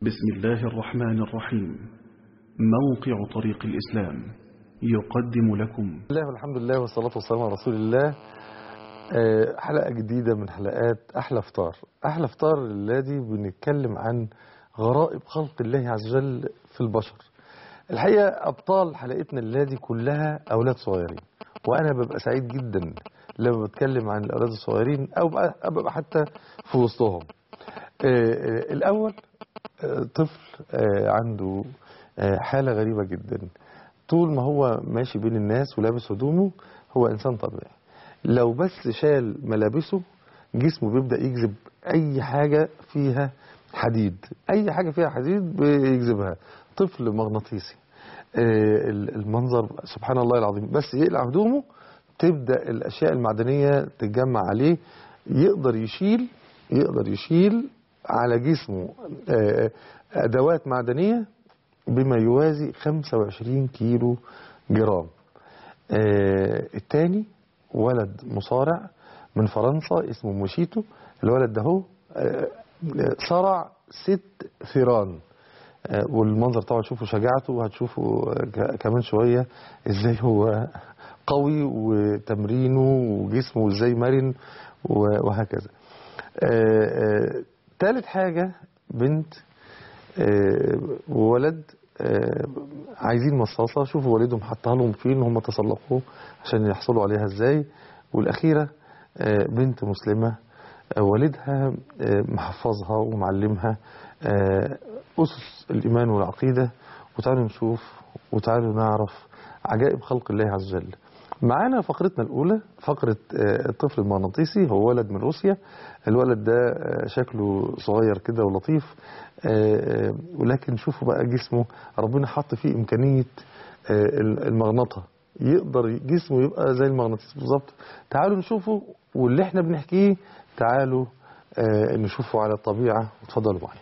بسم الله الرحمن الرحيم موقع طريق الإسلام يقدم لكم بسم الله والحمد لله والصلاة والسلام على رسول الله آه، حلقة جديدة من حلقات أحلى فطار أحلى فطار الذي بنتكلم عن غرائب خلق الله عز وجل في البشر الحقيقة أبطال حلقتنا الذي كلها أولاد صغيرين وأنا ببقى سعيد جدا لما بتكلم عن الأولاد الصغيرين أو بقى- أبقى حتى في وسطهم آه، آه، الأول آه، طفل آه، عنده آه، حالة غريبة جدا طول ما هو ماشي بين الناس ولابس هدومه هو إنسان طبيعي لو بس شال ملابسه جسمه بيبدأ يجذب أي حاجة فيها حديد أي حاجة فيها حديد بيجذبها طفل مغناطيسي آه، المنظر سبحان الله العظيم بس يقلع هدومه تبدأ الأشياء المعدنية تتجمع عليه يقدر يشيل يقدر يشيل على جسمه آه، أدوات معدنية بما يوازي 25 كيلو جرام آه، التاني ولد مصارع من فرنسا اسمه موشيتو الولد ده هو آه، صرع ست ثيران آه، والمنظر طبعا تشوفوا شجاعته وهتشوفوا آه، ك- كمان شوية ازاي هو قوي وتمرينه وجسمه ازاي مرن و- وهكذا آه، آه، تالت حاجة بنت آه، وولد آه، عايزين مصاصة شوفوا والدهم حطها لهم فين هم تسلقوا عشان يحصلوا عليها ازاي والأخيرة آه، بنت مسلمة آه، والدها آه، محفظها ومعلمها آه، أسس الإيمان والعقيدة وتعالوا نشوف وتعالوا نعرف عجائب خلق الله عز وجل معانا فقرتنا الأولى فقرة آه، الطفل المغناطيسي هو ولد من روسيا الولد ده آه، شكله صغير كده ولطيف آه، آه، ولكن شوفوا بقى جسمه ربنا حط فيه إمكانية آه، المغناطة يقدر جسمه يبقى زي المغناطيس بالظبط تعالوا نشوفه واللي احنا بنحكيه تعالوا آه، نشوفه على الطبيعة وتفضلوا معي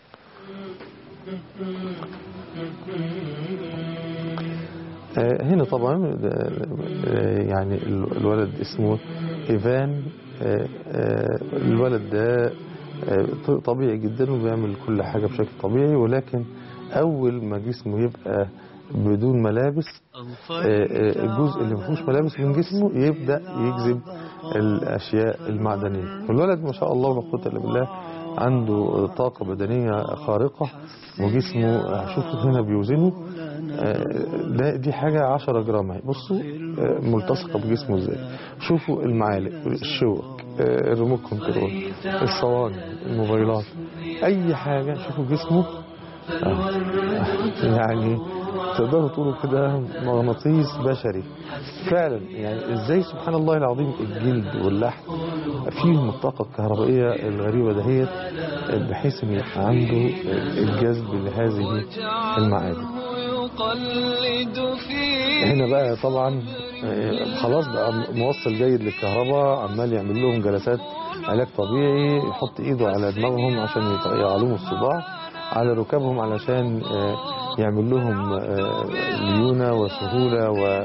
آه، هنا طبعا آه، يعني ال- الولد اسمه ايفان آه، آه، الولد ده آه، ط- طبيعي جدا وبيعمل كل حاجة بشكل طبيعي ولكن أول ما جسمه يبقى بدون ملابس آه، آه، الجزء اللي ما فيهوش ملابس من جسمه يبدأ يجذب الأشياء المعدنية الولد ما شاء الله لا قوة إلا بالله عنده طاقة بدنية خارقة وجسمه آه، شوفوا هنا بيوزنه آه، ده دي حاجة 10 جرام اهي بصوا آه، ملتصقة بجسمه ازاي شوفوا المعالق الشوك آه، الريموت كنترول الصواني الموبايلات اي حاجة شوفوا جسمه آه، يعني تقدروا تقولوا كده مغناطيس بشري فعلا يعني ازاي سبحان الله العظيم الجلد واللحم فيهم الطاقة الكهربائية الغريبة دهيت بحيث ان يبقى عنده الجذب لهذه المعادن يقلد في هنا بقى طبعا آه، خلاص بقى موصل جيد للكهرباء عمال يعمل لهم جلسات علاج طبيعي يحط ايده على دماغهم عشان يعلموا الصداع على ركابهم علشان آه، يعمل لهم آه، ليونة وسهولة و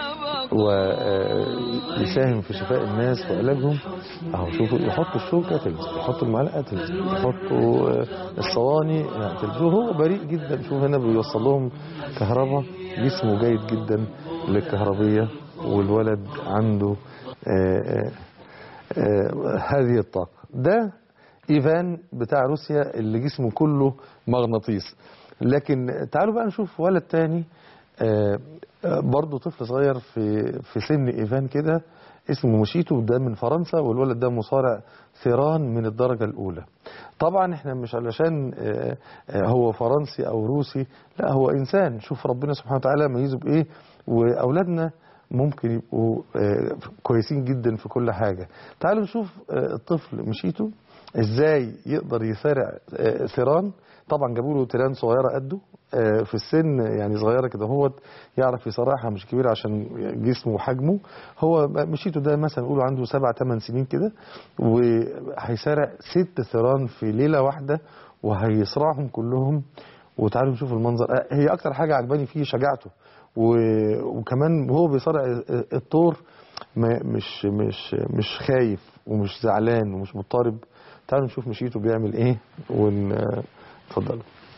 ويساهم في شفاء الناس وعلاجهم اهو شوفوا يحطوا الشوكة تلزق يحطوا المعلقة تلزق يحطوا آه، الصواني تلزق هو بريء جدا شوف هنا بيوصل لهم كهرباء جسمه جيد جدا للكهربية والولد عنده آه، آه، آه، هذه الطاقة ده إيفان بتاع روسيا اللي جسمه كله مغناطيس لكن تعالوا بقى نشوف ولد تاني آه، آه، برضه طفل صغير في في سن إيفان كده اسمه موشيتو ده من فرنسا والولد ده مصارع ثيران من الدرجة الأولى طبعا احنا مش علشان آه، آه، هو فرنسي أو روسي لا هو إنسان شوف ربنا سبحانه وتعالى ميزه بإيه وأولادنا ممكن يبقوا آه، كويسين جدا في كل حاجة تعالوا نشوف آه، الطفل مشيته ازاي يقدر يسارع آه، ثيران طبعا جابوا له تيران صغيره قده آه، في السن يعني صغيره كده هو يعرف يصارعها مش كبيره عشان جسمه وحجمه هو مشيته ده مثلا نقول عنده سبع ثمان سنين كده وهيسارع ست ثيران في ليله واحده وهيصرعهم كلهم وتعالوا نشوف المنظر آه، هي اكتر حاجه عجباني فيه شجاعته و- وكمان وهو بيصارع الطور ما- مش مش مش خايف ومش زعلان ومش مضطرب تعالوا نشوف مشيته بيعمل ايه ون اتفضلوا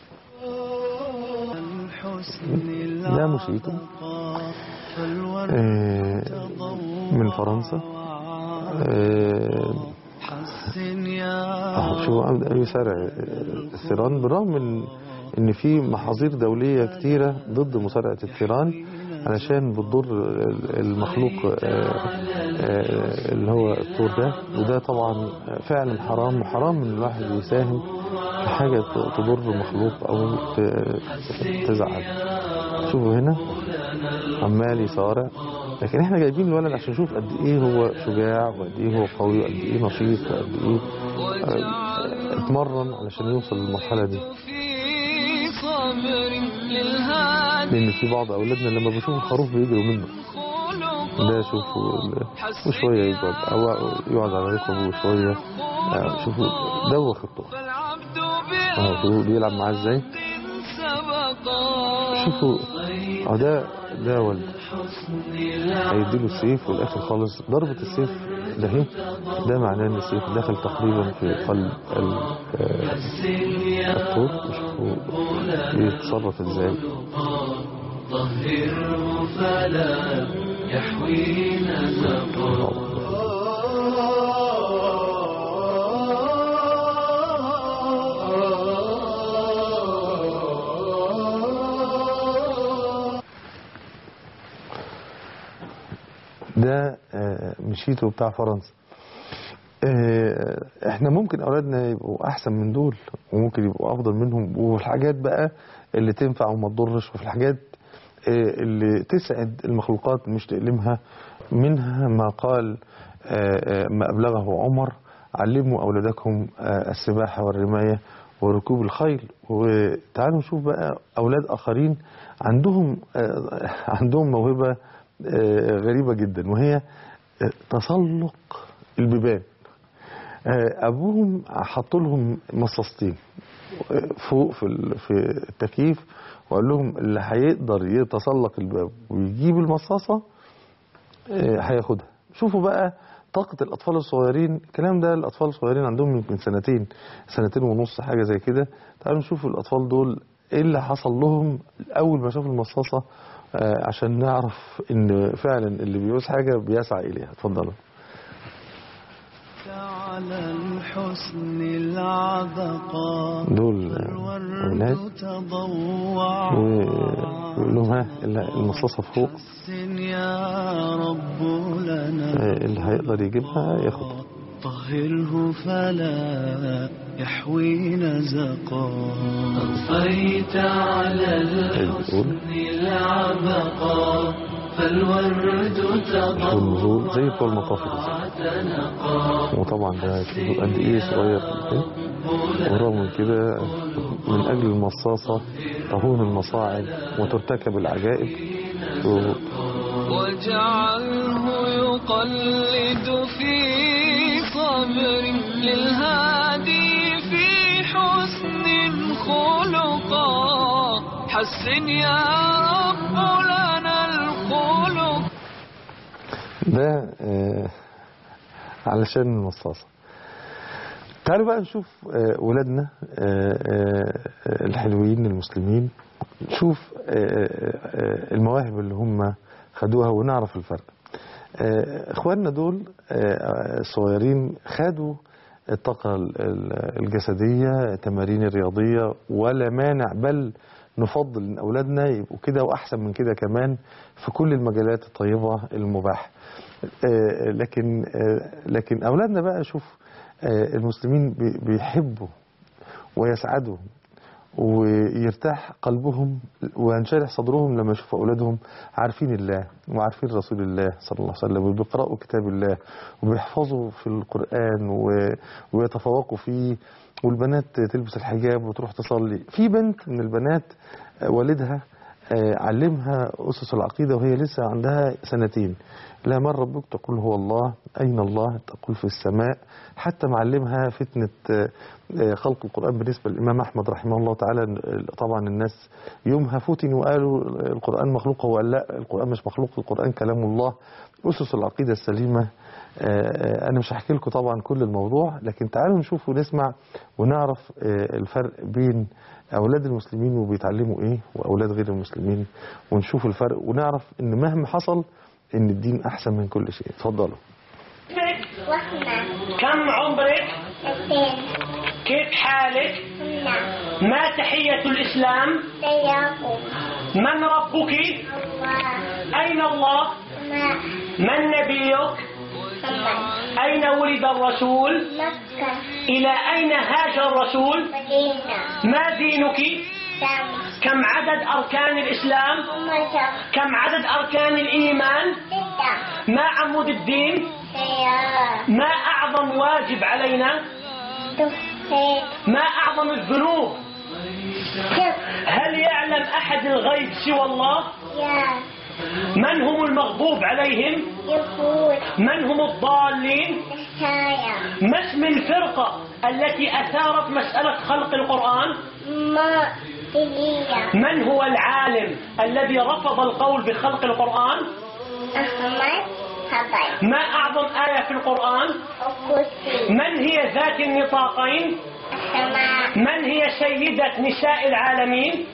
ده موسيقى آه، من فرنسا آه، أهو شو عم يسارع الثيران بالرغم من ان في محاذير دوليه كتيره ضد مسارعه الثيران علشان بتضر المخلوق آه، آه، اللي هو الطور ده وده طبعا فعلا حرام وحرام ان الواحد يساهم في حاجه ت- تضر مخلوق او ت- تزعل شوفوا هنا عمال يصارع لكن احنا جايبين الولد عشان نشوف قد ايه هو شجاع وقد ايه هو قوي وقد ايه نشيط وقد ايه آه، اتمرن علشان يوصل للمرحله دي في صبر للهادي لان في بعض اولادنا لما بيشوفوا الخروف بيجروا منه ده شوفوا ال- وشويه يقعد او يقعد على ركبه وشويه آه، شوفوا دوخ الطور فالعبد اه شوفوا بيلعب معاه ازاي بعبد سبقا شوفوا اه ده ده ولد هيديله السيف والاخر خالص ضربة السيف ده هي ده معناه ان السيف دخل تقريبا في قلب ال- آه، الطور شوفوا بيتصرف ازاي ده آه، مشيته بتاع فرنسا آه، احنا ممكن اولادنا يبقوا احسن من دول وممكن يبقوا افضل منهم وفي بقى اللي تنفع وما تضرش وفي الحاجات آه، اللي تسعد المخلوقات مش تألمها منها ما قال آه، آه، ما أبلغه عمر علموا أولادكم آه، السباحة والرماية وركوب الخيل وتعالوا نشوف بقى أولاد آخرين عندهم آه، عندهم موهبة آه، غريبة جدا وهي آه، تسلق البيبان آه، أبوهم حط لهم مصاصتين فوق في ال- في التكييف وقال لهم اللي هيقدر يتسلق الباب ويجيب المصاصة آه، هياخدها شوفوا بقى طاقة الأطفال الصغيرين الكلام ده الأطفال الصغيرين عندهم يمكن سنتين سنتين ونص حاجة زي كده تعالوا نشوف الأطفال دول إيه اللي حصل لهم أول ما شافوا المصاصة آه، عشان نعرف إن فعلا اللي بيعوز حاجة بيسعى إليها اتفضلوا على الحسن العبقى دول آه، أولاد والورد تضوع ويقول لهم ها المصاصة فوق حسن يا رب لنا آه، اللي هيقدر يجيبها ياخدها طهره فلا يحوي نزقا أطفيت على الأول العبقى فالورد والنزول زي بتوع المطاف وطبعا ده شوفوا قد ايه صغير في الفيلم ورغم من كده من اجل المصاصة تهون المصاعب وترتكب العجائب و- واجعله يقلد في صبر للهادي في حسن خلقا حسن يا رب لنا الخلق ده آه، علشان المصاصة تعالوا بقى نشوف آه، ولادنا آه، آه، الحلوين المسلمين نشوف آه، آه، المواهب اللي هم خدوها ونعرف الفرق آه، اخواننا دول آه، الصغيرين خدوا الطاقة ال- ال- الجسدية التمارين الرياضية ولا مانع بل نفضل ان اولادنا يبقوا كده واحسن من كده كمان في كل المجالات الطيبة المباحة آه، لكن آه، لكن اولادنا بقى شوف آه، المسلمين بي- بيحبوا ويسعدوا ويرتاح قلبهم وينشرح صدرهم لما يشوفوا أولادهم عارفين الله وعارفين رسول الله صلى الله عليه وسلم وبيقرأوا كتاب الله وبيحفظوا في القرآن و- ويتفوقوا فيه والبنات تلبس الحجاب وتروح تصلي في بنت من البنات آه، والدها آه، علمها أسس العقيدة وهي لسه عندها سنتين لا من ربك تقول هو الله أين الله تقول في السماء حتى معلمها فتنة آه، آه، خلق القرآن بالنسبة للإمام أحمد رحمه الله تعالى آه، طبعا الناس يومها فتنوا وقالوا القرآن مخلوق هو قال لا القرآن مش مخلوق القرآن كلام الله أسس العقيدة السليمة آه، انا مش هحكي لكم طبعا كل الموضوع لكن تعالوا نشوف ونسمع ونعرف آه، الفرق بين اولاد المسلمين وبيتعلموا ايه واولاد غير المسلمين ونشوف الفرق ونعرف ان مهما حصل ان الدين احسن من كل شيء اتفضلوا وحنا كم عمرك اثنين كيف حالك هنا ما تحية الإسلام سياقو من ربك الله أين الله ما من نبيك محمد أين ولد الرسول مكة إلى أين هاجر الرسول مدينة ما دينك شمس كم عدد أركان الإسلام مصر كم عدد أركان الإيمان ستة ما عمود الدين سيارة ما أعظم واجب علينا تفيد ما أعظم الذنوب كف هل يعلم أحد الغيب سوى الله يا من هم المغضوب عليهم يفوت من هم الضالين سايا ما اسم الفرقة التي أثارت مسألة خلق القرآن ما إليا من هو العالم الذي رفض القول بخلق القرآن أحمد حبايب ما أعظم آية في القرآن وكرسي من هي ذات النطاقين السماء من هي سيدة نساء العالمين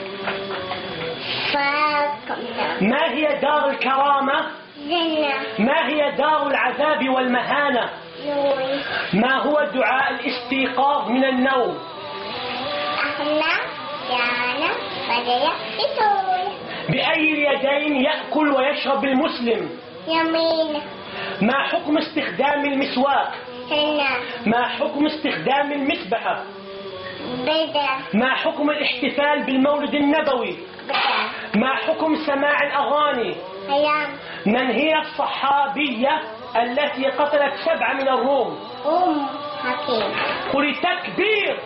فاقمنا ما هي دار الكرامة زنا ما هي دار العذاب والمهانة نوري ما هو دعاء الاستيقاظ من النوم أحنا جانا بدأ يسول بأي اليدين يأكل ويشرب المسلم يمين ما حكم استخدام المسواك هنا ما حكم استخدام المسبحة بدأ ما حكم الاحتفال بالمولد النبوي بدأ ما حكم سماع الأغاني هيام من هي الصحابية التي قتلت سبعة من الروم أم حكيم قل تكبير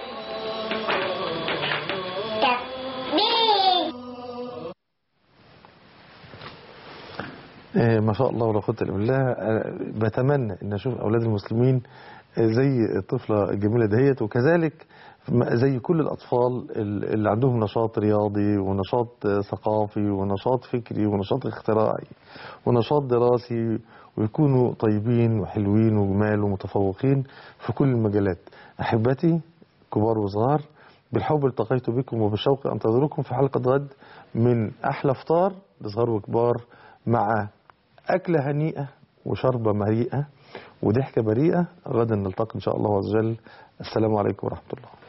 تكبير آه، ما شاء الله ولا قوه الا بالله آه، بتمنى ان اشوف اولاد المسلمين آه، زي الطفله الجميله دهيت وكذلك م- زي كل الاطفال ال- اللي عندهم نشاط رياضي ونشاط آه، ثقافي ونشاط فكري ونشاط اختراعي ونشاط دراسي ويكونوا طيبين وحلوين وجمال ومتفوقين في كل المجالات احبتي كبار وصغار بالحب التقيت بكم وبالشوق انتظركم في حلقه غد من احلى فطار لصغار وكبار مع أكلة هنيئة وشربة مريئة وضحكة بريئة غدا نلتقي إن شاء الله عز وجل السلام عليكم ورحمة الله